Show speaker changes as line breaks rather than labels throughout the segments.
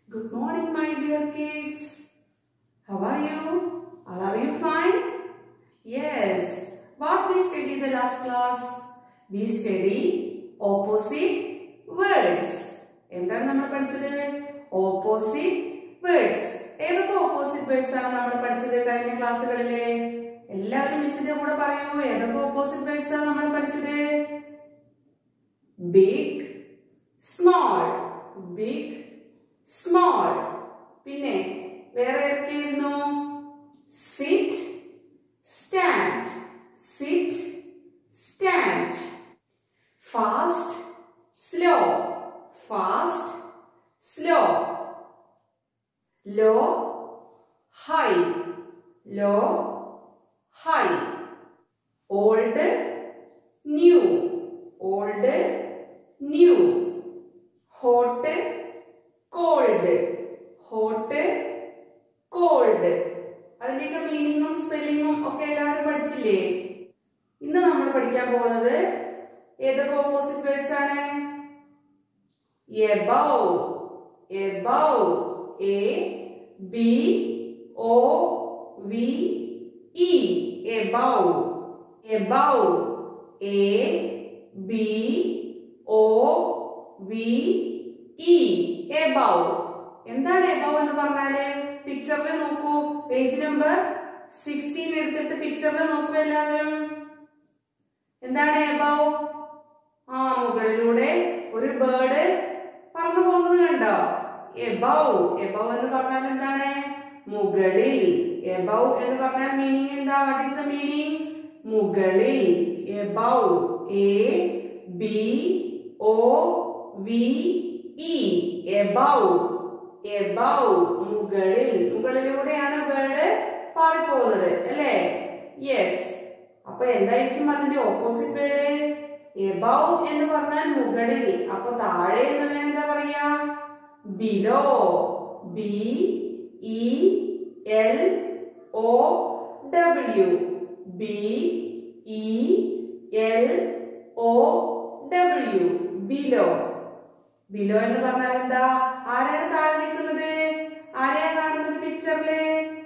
Good morning, my dear kids. How are you? All are you fine? Yes. What we studied in the last class? We study opposite words. എന്താണ് നമ്മൾ പഠിച്ചത് opposite words ഏതൊക്കെ opposite words ആണ് നമ്മൾ പഠിച്ചത് കഴിഞ്ഞ ക്ലാസ്സുകളില് എല്ലാവരും മിസ്സിന്റെ കൂടെ പറയൂ ഏതൊക്കെ ഓപ്പോസിറ്റ് വേർഡ്സ് ആണ് നമ്മൾ പഠിച്ചത് ബിഗ് സ്മോൾ ബിഗ് സ്മോൾ പിന്നെ വേറെ ഏതൊക്കെയായിരുന്നു sit stand sit stand fast slow fast slow low high low high old new old new hot cold hot cold അതിന്റെയൊക്കെ മീനിങ്ങും സ്പെല്ലിങ്ങും ഒക്കെ എല്ലാവരും പഠിച്ചില്ലേ ഇന്ന് നമ്മൾ പഠിക്കാൻ പോകുന്നത് ഏതൊക്കെ ഓപ്പോസിറ്റ് വേർഡ്സ് ആണ് above above A B O V E above above A B O V E above എന്താണ് എബൗ എന്ന് പറഞ്ഞാല് പിക്ചറിൽ നോക്കൂ പേജ് നമ്പർ സിക്സ്റ്റീൻ എടുത്തിട്ട് പിക്ചറിൽ നോക്കൂ എല്ലാവരും എന്താണ് എബൗ ആ മുകളിലൂടെ ഒരു ബേർഡ് പറന്നു പോകുന്നത് കണ്ടോ എബൗ എബൗ എന്ന് പറഞ്ഞാൽ എന്താണ് മുകളിൽ എബൗ എന്ന് പറഞ്ഞാൽ മീനിങ് എന്താ വാട്ട് ഈസ് ദ മീനിങ് മുകളിൽ above A B O V E above above മുകളിൽ മുകളിലൂടെയാണ് ബേർഡ് പാറിപ്പോകുന്നത് അല്ലേ യെസ് അപ്പൊ എന്തായിരിക്കും അതിന്റെ ഓപ്പോസിറ്റ് വേർഡ് എബൗ എന്ന് പറഞ്ഞാൽ മുകളിൽ അപ്പൊ താഴെ എന്നുള്ളത് എന്താ പറയാ below B E L O W B E L O W below below എന്ന് പറഞ്ഞാൽ എന്താ ആരാണ് താഴെ നിൽക്കുന്നത് ആരെയാ കാണുന്നത് പിക്ചറില്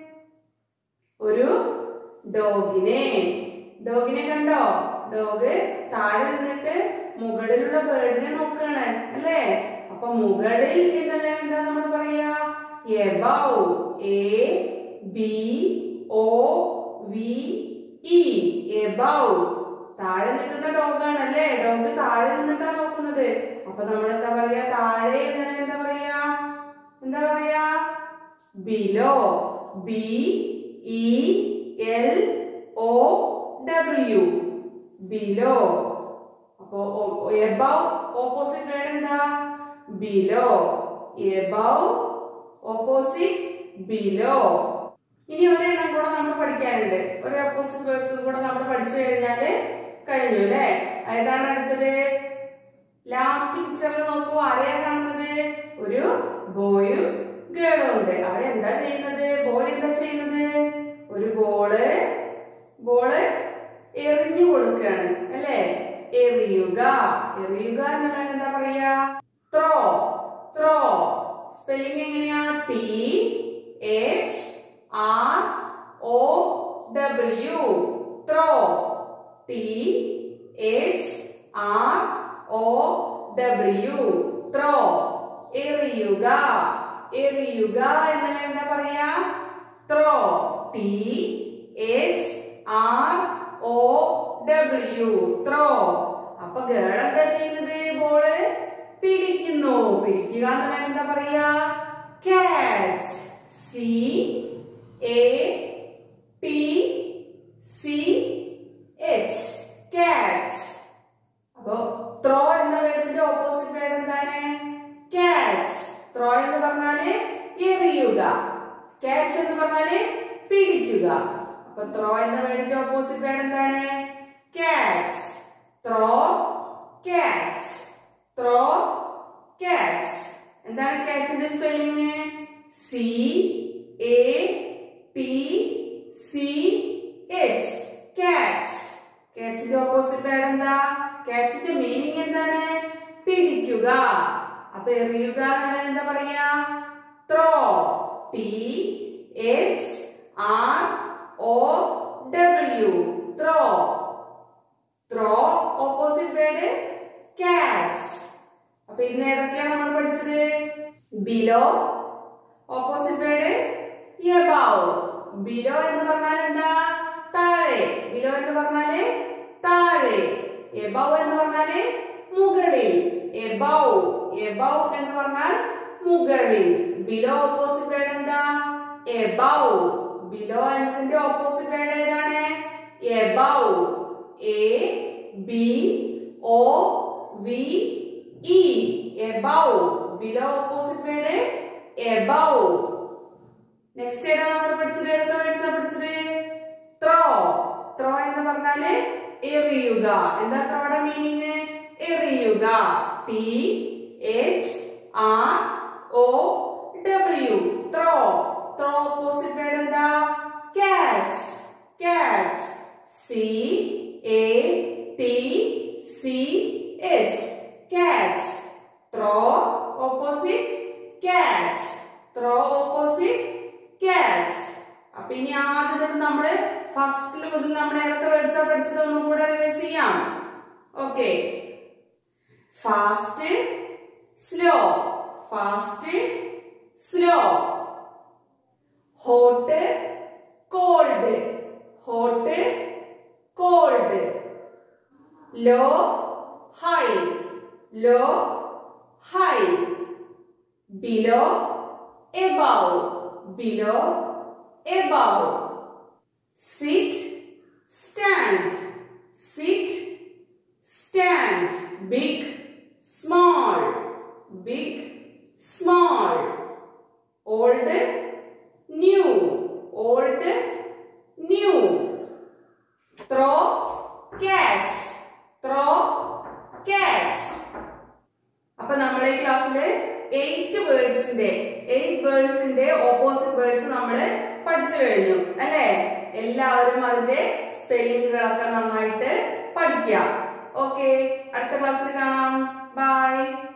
ഒരു ഡോഗിനെ ഡോഗിനെ കണ്ടോ ഡോഗ് താഴെ നിന്നിട്ട് മുകളിലുള്ള ബേർഡിനെ നോക്കുകയാണ് അല്ലേ അപ്പൊ മുകളിൽ എന്നുള്ള എന്താ നമ്മൾ പറയാ above A B O V E above താഴെ നിൽക്കുന്ന ഡോഗാണ് അല്ലേ ഡോഗ് താഴെ നിന്നിട്ടാ നോക്കുന്നത് അപ്പൊ നമ്മൾ എന്താ പറയാ താഴെ എന്നുള്ള എന്താ പറയാ എന്താ പറയാ below B E L O W below അപ്പോ എബൗ ഓപ്പോസിറ്റ് വേർഡ് എന്താ ബിലോ എബൗ ഓപ്പോസിറ്റ് ബിലോ ഇനി ഒരെണ്ണം കൂടെ നമ്മൾ പഠിക്കാനുണ്ട് ഒരു ഓപ്പോസിറ്റ് വേർഡ്സ് കൂടെ നമ്മൾ പഠിച്ചു കഴിഞ്ഞാല് കഴിഞ്ഞു അല്ലേ ഏതാണ് അടുത്തത് ലാസ്റ്റ് പിക്ചറിൽ നോക്കൂ ആരെയാ കാണുന്നത് ഒരു ബോയും ഗേളും ഉണ്ട് അവരെന്താ ചെയ്യുന്നത് ബോയ് എന്താ ചെയ്യുന്നത് ഒരു ബോള് ബോള് എറിഞ്ഞു കൊടുക്കുകയാണ് അല്ലേ എറിയുക എറിയുക എന്നുള്ള എന്താ പറയാ ത്രോ ത്രോ സ്പെല്ലിംഗ് എങ്ങനെയാ T H R O W throw T H R O W throw എറിയുക എറിയുക എന്നുള്ള എന്താ പറയാ throw T H R O W throw അപ്പൊ ഗേൾ എന്താ ചെയ്യുന്നത് ബോള് പിടിക്കുന്നു പിടിക്കുക എന്നുള്ള എന്താ പറയാ catch C A T C H catch അപ്പോ ത്രോ എന്ന വേർഡിന്റെ ഓപ്പോസിറ്റ് വേർഡ് എന്താണ് ക്യാച്ച് ത്രോ എന്ന് പറഞ്ഞാല് എറിയുക ക്യാച്ച് എന്ന് പറഞ്ഞാല് പിടിക്കുക അപ്പൊ ത്രോ എന്ന വേർഡിന്റെ ഓപ്പോസിറ്റ് വേർഡ് എന്താണ് catch throw catch throw catch എന്താണ് ക്യാച്ചിന്റെ spelling C A T C H catch ക്യാച്ചിന്റെ ഓപ്പോസിറ്റ് വേർഡ് എന്താ ക്യാച്ചിന്റെ മീനിങ് എന്താണ് പിടിക്കുക അപ്പൊ എറിയുക എന്നുള്ളത് എന്താ പറയാ throw T H R O W throw throw opposite word catch അപ്പൊ ഇന്ന് ഏതൊക്കെയാണ് നമ്മൾ പഠിച്ചത് below opposite word above below എന്ന് പറഞ്ഞാൽ എന്താ താഴെ ബിലോ എന്ന് പറഞ്ഞാല് താഴെ എബവ് എന്ന് പറഞ്ഞാല് മുകളിൽ എബവ് എബവ് എന്ന് പറഞ്ഞാൽ മുകളിൽ ബിലോ ഓപ്പോസിറ്റ് വേർഡ് എന്താ എബവ് ബിലോ എന്നതിന്റെ ഓപ്പോസിറ്റ് വേർഡ് ഏതാണ് above A B O V E above below opposite word above next ഏതാ നമ്മൾ പഠിച്ചത് ഏതൊക്കെ വേർഡ്സാ പഠിച്ചത് ത്രോ ത്രോ എന്ന് പറഞ്ഞാല് എറിയുക എന്താ ത്രോയുടെ മീനിങ് എറിയുക T H R O W throw throw opposite word എന്താ catch catch C A T C H catch throw opposite catch throw opposite catch അപ്പൊ ഇനി ആദ്യം തൊട്ട് നമ്മള് ഫസ്റ്റിൽ മുതൽ നമ്മൾ ഏതൊക്കെ വേർഡ്സാ പഠിച്ചത് ഒന്നും കൂടെ റിവൈസ് ചെയ്യാം okay fast slow fast slow hot cold hot cold low high low high below above below, above. Sit, stand, sit, stand. Big, small, big, small. Old, new, old, new. Throw, catch, throw, catch. അപ്പൊ നമ്മൾ ഈ ക്ലാസ്സില് eight വേർഡ്സിന്റെ eight വേർഡ്സിന്റെ opposite words നമ്മൾ പഠിച്ചു കഴിഞ്ഞു അല്ലെ എല്ലാവരും അതിന്റെ സ്പെല്ലിങ്ങുകളൊക്കെ നന്നായിട്ട് പഠിക്കുക ഓക്കെ അടുത്ത ക്ലാസ്സിൽ കാണാം ബൈ